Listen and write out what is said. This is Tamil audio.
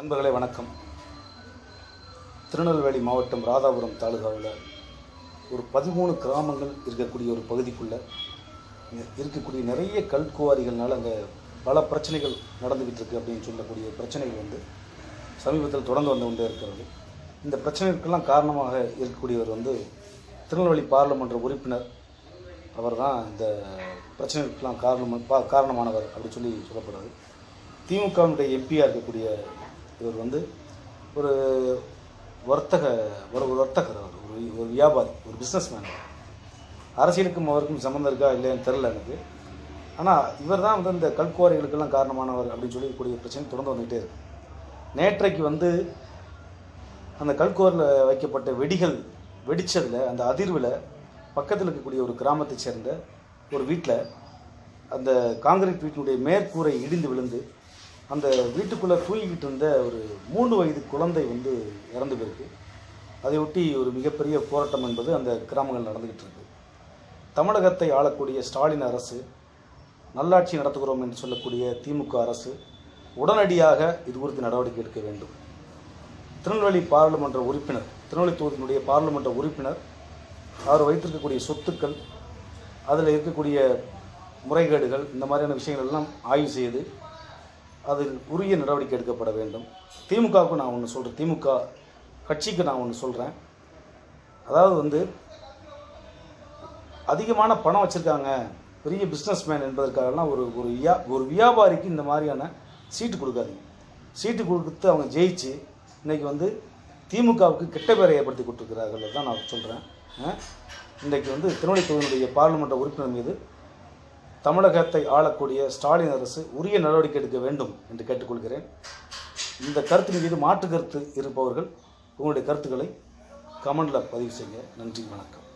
நண்பர்களே வணக்கம் திருநெல்வேலி மாவட்டம் ராதாபுரம் தாலுகாவில் ஒரு பதிமூணு கிராமங்கள் இருக்கக்கூடிய ஒரு பகுதிக்குள்ளே இருக்கக்கூடிய நிறைய கல்குவாரிகள்னால அங்கே பல பிரச்சனைகள் நடந்துக்கிட்டு இருக்கு அப்படின்னு சொல்லக்கூடிய பிரச்சனைகள் வந்து சமீபத்தில் தொடர்ந்து வந்து கொண்டே இருக்கிறது இந்த பிரச்சனைகளுக்கெல்லாம் காரணமாக இருக்கக்கூடியவர் வந்து திருநெல்வேலி பாராளுமன்ற உறுப்பினர் அவர் தான் இந்த பிரச்சனைகளுக்கெல்லாம் காரணம் பா- காரணமானவர் அப்படி சொல்லி சொல்லப்படுறது திமுகவினுடைய எம்பியாக இருக்கக்கூடிய இவர் வந்து ஒரு வர்த்தக ஒரு ஒரு வர்த்தகர் அவர் ஒரு ஒரு வியாபாரி ஒரு பிஸ்னஸ் மேன் அரசியலுக்கும் அவருக்கும் சம்மந்தம் இருக்கா இல்லையான்னு தெரில எனக்கு ஆனால் இவர் தான் வந்து இந்த கல்குவாரிகளுக்கெல்லாம் காரணமானவர் அப்படின்னு சொல்லக்கூடிய பிரச்சனை தொடர்ந்து வந்துகிட்டே இருக்கு நேற்றைக்கு வந்து அந்த கல்குவாரில் வைக்கப்பட்ட வெடிகள் வெடிச்சதில் அந்த அதிர்வில் பக்கத்தில் இருக்கக்கூடிய ஒரு கிராமத்தைச் சேர்ந்த ஒரு வீட்டில் அந்த காங்கிரீட் வீட்டினுடைய மேற்கூரை இடிந்து விழுந்து அந்த வீட்டுக்குள்ளே தூங்கிக்கிட்டு இருந்த ஒரு மூன்று வயது குழந்தை வந்து இறந்து போயிருக்கு அதையொட்டி ஒரு மிகப்பெரிய போராட்டம் என்பது அந்த கிராமங்கள் நடந்துக்கிட்டு இருக்கு தமிழகத்தை ஆளக்கூடிய ஸ்டாலின் அரசு நல்லாட்சி நடத்துகிறோம் என்று சொல்லக்கூடிய திமுக அரசு உடனடியாக இது குறித்து நடவடிக்கை எடுக்க வேண்டும் திருநெல்வேலி பாராளுமன்ற உறுப்பினர் திருநெல்வேலி தொகுதியினுடைய பாராளுமன்ற உறுப்பினர் அவர் வைத்திருக்கக்கூடிய சொத்துக்கள் அதில் இருக்கக்கூடிய முறைகேடுகள் இந்த மாதிரியான விஷயங்கள் எல்லாம் ஆய்வு செய்து அதில் உரிய நடவடிக்கை எடுக்கப்பட வேண்டும் திமுகவுக்கு நான் ஒன்று சொல்கிறேன் திமுக கட்சிக்கு நான் ஒன்று சொல்கிறேன் அதாவது வந்து அதிகமான பணம் வச்சுருக்காங்க பெரிய பிஸ்னஸ் மேன் என்பதற்காகலாம் ஒரு ஒரு வியா ஒரு வியாபாரிக்கு இந்த மாதிரியான சீட்டு கொடுக்காதீங்க சீட்டு கொடுத்து அவங்க ஜெயிச்சு இன்னைக்கு வந்து திமுகவுக்கு கெட்ட பேரை ஏற்படுத்தி கொடுத்துருக்கிறார்கள் தான் நான் சொல்கிறேன் இன்றைக்கு வந்து திருநெல்வேலி தொகுதியினுடைய பாராளுமன்ற உறுப்பினர் மீது தமிழகத்தை ஆளக்கூடிய ஸ்டாலின் அரசு உரிய நடவடிக்கை எடுக்க வேண்டும் என்று கேட்டுக்கொள்கிறேன் இந்த கருத்தின் மீது மாற்று கருத்து இருப்பவர்கள் உங்களுடைய கருத்துக்களை கமெண்டில் பதிவு செய்ய நன்றி வணக்கம்